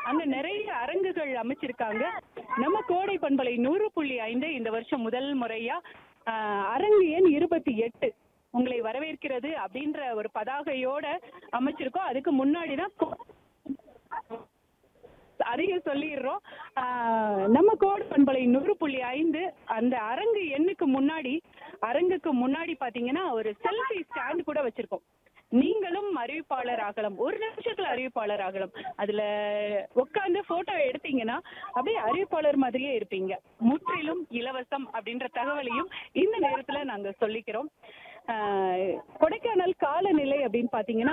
அங்க நிறைய அரங்குகள் அமைச்சிருக்காங்க நம்ம கோடை பண்பலை நூறு புள்ளி ஐந்து இந்த வருஷம் முதல் முறையா ஆஹ், அரங்கு எண் இருபத்தி எட்டு உங்களை வரவேற்கிறது அப்படின்ற ஒரு பதாகையோட அமைச்சிருக்கோம் அதுக்கு முன்னாடி தான் கோ- அதையும் சொல்லிடுறோம் ஆஹ், நம்ம கோடு பண்பலை நூறு புள்ளி ஐந்து அந்த அரங்கு எண்ணுக்கு முன்னாடி அரங்குக்கு முன்னாடி பாத்தீங்கன்னா ஒரு செல்ஃபி ஸ்டாண்ட் கூட வச்சிருக்கோம் நீங்களும் அறிவிப்பாளர் ஆகலாம் ஒரு நிமிஷத்துல அறிவிப்பாளர் ஆகலாம் அதுல உட்கார்ந்து போட்டோ எடுத்தீங்கன்னா அப்படியே அறிவிப்பாளர் மாதிரியே இருப்பீங்க முற்றிலும் இலவசம் அப்படின்ற தகவலையும் இந்த நேரத்துல நாங்க சொல்லிக்கிறோம் ஆஹ், கொடைக்கானல் காலநிலை அப்படின்னு பாத்தீங்கன்னா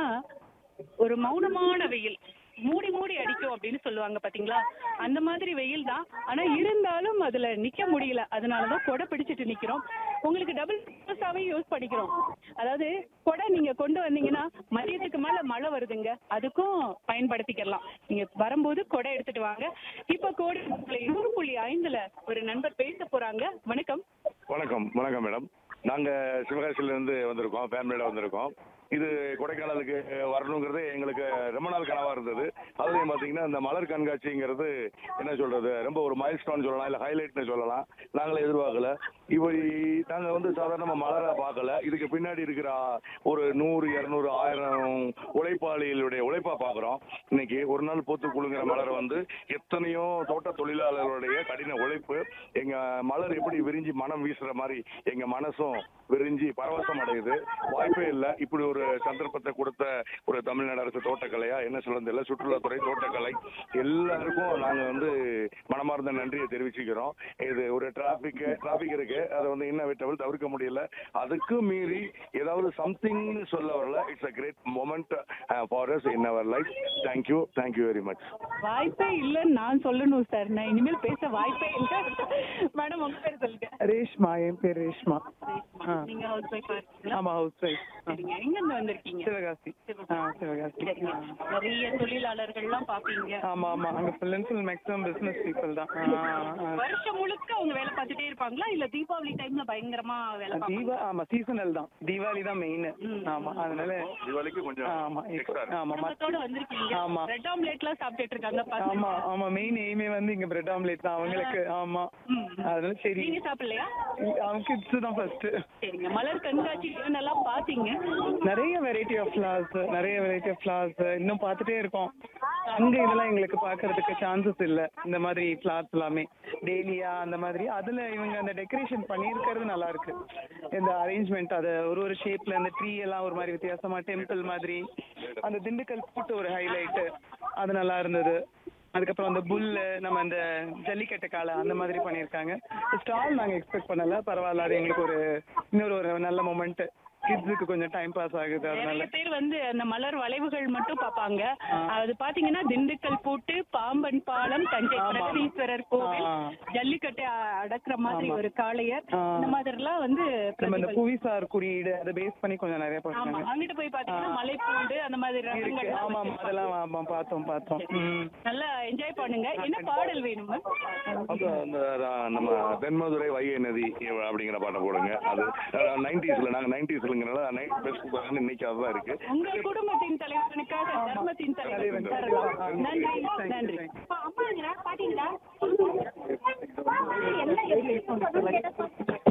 ஒரு மௌனமான வெயில் மூடி மூடி அடிக்கும் அப்படின்னு சொல்லுவாங்க பாத்தீங்களா அந்த மாதிரி வெயில் தான் ஆனா இருந்தாலும் அதுல நிக்க முடியல அதனாலதான் கொடை பிடிச்சிட்டு நிக்கிறோம் உங்களுக்கு டபுள் பர்பஸாவே யூஸ் பண்ணிக்கிறோம் அதாவது கொடை நீங்க கொண்டு வந்தீங்கன்னா மதியத்துக்கு மேல மழை வருதுங்க அதுக்கும் பயன்படுத்திக்கலாம் நீங்க வரும்போது கொடை எடுத்துட்டு வாங்க இப்ப கோடி நூறு புள்ளி ஐந்துல ஒரு நண்பர் பேச போறாங்க வணக்கம் வணக்கம் வணக்கம் மேடம் நாங்க சிவகாசியில இருந்து வந்திருக்கோம் ஃபேமிலியோட வந்திருக்கோம் இது கொடைக்கானலுக்கு வரணுங்கிறது எங்களுக்கு ரொம்ப நாள் கனவா இருந்தது அதுலயும் பாத்தீங்கன்னா இந்த மலர் கண்காட்சிங்கிறது என்ன சொல்றது ரொம்ப ஒரு மைல் ஸ்டோன் சொல்லலாம் இல்ல ஹைலைட்னு சொல்லலாம் நாங்களே எதிர்பார்க்கல இப்படி நாங்க வந்து சாதாரணமா மலரை பார்க்கல இதுக்கு பின்னாடி இருக்கிற ஒரு நூறு இருநூறு ஆயிரம் உழைப்பாளிகளுடைய உழைப்பா பாக்குறோம் இன்னைக்கு ஒரு நாள் பூத்து குலுங்குற மலரை வந்து எத்தனையோ தோட்ட தொழிலாளர்களுடைய கடின உழைப்பு எங்க மலர் எப்படி விரிஞ்சு மனம் வீசுற மாதிரி எங்க மனசும் விரிஞ்சு பரவசம் அடையுது வாய்ப்பே இல்லை இப்படி ஒரு சந்தர்ப்பத்தை கொடுத்த ஒரு தமிழ்நாடு அரசு தோட்டக்கலையா என்ன சொல்றது இல்லை சுற்றுலாத்துறை தோட்டக்கலை எல்லாருக்கும் நாங்க வந்து மனமார்ந்த நன்றியை தெரிவிச்சுக்கிறோம் இது ஒரு டிராபிக் டிராபிக் இருக்கு அதை வந்து இன்னவிட்டபிள் தவிர்க்க முடியல அதுக்கு மீறி ஏதாவது சம்திங்னு சொல்ல வரல it's a great moment for us in our life thank you thank you very much வாய்ப்பே இல்லைன்னு நான் சொல்லணும் சார் நான் இனிமேல் பேச வாய்ப்பே இல்லை மேடம் உங்க பேர் சொல்லுங்க ரேஷ்மா என் பேர் ரேஷ்மா ஆ. நீங்க ஹவுஸ் ஒய்ஃபா இருக்கீங்களா ஆமா ஹவுஸ் ஒய்ஃப் சரிங்க எங்க இருந்து வந்திருக்கீங்க சிவகாசி ஆ சிவகாசி சரிங்க நிறைய தொழிலாளர்கள்லாம் பாப்பீங்க ஆமா ஆமா அங்க full and full maximum business people தான் ஆ, ஆ. வருஷம் முழுக்க அவங்க வேலை பார்த்துட்டே இருப்பாங்களா இல்ல தீபாவளி டைம்ல பயங்கரமா வேலை பார்ப்பாங்க தீபா ஆமா சீசனல் தான் தீபாவளி தான் மெயின் ஆமா அதனால தீபாவளிக்கு கொஞ்சம் ஆமா எக்ஸ்ட்ரா ஆமா மத்த- குடும்பத்தோட வந்திருக்கீங்க ஆமா. ரெட் ஆம்லெட்லாம் சாப்பிட்டுட்டு இருக்காங்க பசங்க. ஆமா ஆமா மெயின் எய்மே வந்து இங்க பிரெட் ஆம்லேட் தான் அவங்களுக்கு ஆமா ம். அதனால சரி நீங்க சாப்பிடலையா அவங்க கிட்ஸ் தான் ஃபர்ஸ்ட் சரிங்க மலர் கண்காட்சி என்னெல்லாம் பாத்தீங்க நிறைய வெரைட்டி ஆஃப் ஃபிளவர்ஸ் நிறைய வெரைட்டி ஆஃப் ஃபிளவர்ஸ் இன்னும் பார்த்துட்டே இருக்கோம் அங்க இதெல்லாம் எங்களுக்கு பார்க்கறதுக்கு சான்சஸ் இல்ல இந்த மாதிரி ஃபிளவர்ஸ் எல்லாமே டெய்லியா அந்த மாதிரி அதுல இவங்க அந்த டெக்கரேஷன் பண்ணியிருக்கிறது நல்லா இருக்கு இந்த அரேஞ்ச்மெண்ட் அது ஒரு ஒரு ஷேப்ல அந்த ட்ரீ எல்லாம் ஒரு மாதிரி வித்தியாசமா டெம்பிள் மாதிரி அந்த திண்டுக்கல் பூட்டு ஒரு ஹைலைட் அது நல்லா இருந்தது அதுக்கப்புறம் அந்த புல்லு நம்ம அந்த ஜல்லிக்கட்டு காளை அந்த மாதிரி பண்ணியிருக்காங்க ஸ்டால் நாங்க எக்ஸ்பெக்ட் பண்ணல பரவாயில்ல அது எங்களுக்கு ஒரு இன்னொரு ஒரு நல்ல மொமெண்ட் கிட்ஸுக்கு கொஞ்சம் டைம் பாஸ் ஆகுது அதனால நிறைய பேர் வந்து அந்த மலர் வளைவுகள் மட்டும் பார்ப்பாங்க அது பாத்தீங்கன்னா திண்டுக்கல் பூட்டு பாம்பன் பாலம் தஞ்சை ஆமா. பிரகதீஸ்வரர் கோவில் ஆ. ஜல்லிக்கட்டு அ- அடக்குற மாதிரி ஆமா. ஒரு காளையர் ஆ. இந்த மாதிரிலாம் வந்து நம்ம இந்த பிரதிபலி- புவிசார் குறியீடு அதை பேஸ் பண்ணி கொஞ்சம் நிறைய ஆமா போட்டாங்க அங்கிட்டு போய் பாத்தீங்கன்னா மலைப்பூண்டு அந்த மாதிரி இருக்கு ரகங்கள்லாம் ஆமா ஆமா வச்சிருப்பாங்க. அதெல்லாம் ஆமா பார்த்தோம் பார்த்தோம் ம். நல்லா என்ஜாய் பண்ணுங்க என்ன பாடல் வேணும் மேம் அப்புறம் அந்த அஹ், நம்ம தென்மதுரை வைகை நதி அப்படிங்கிற பாட்டை போடுங்க அது நைன்டிஸ்ல நாங்க நைன்டிஸ்லங்கிறனால நைட் பெஸ்ட் இன்னைக்கு அதுதான் இருக்கு உங்க குடும்பத்தின் தலைவனுக்காக தர்மத்தின் தலைவன் தலைவன். தரலாம். நன்றி Thank you, நன்றி thank you. அம்மாங்களா பாத்தீங்களா எல்லாம் எப்படி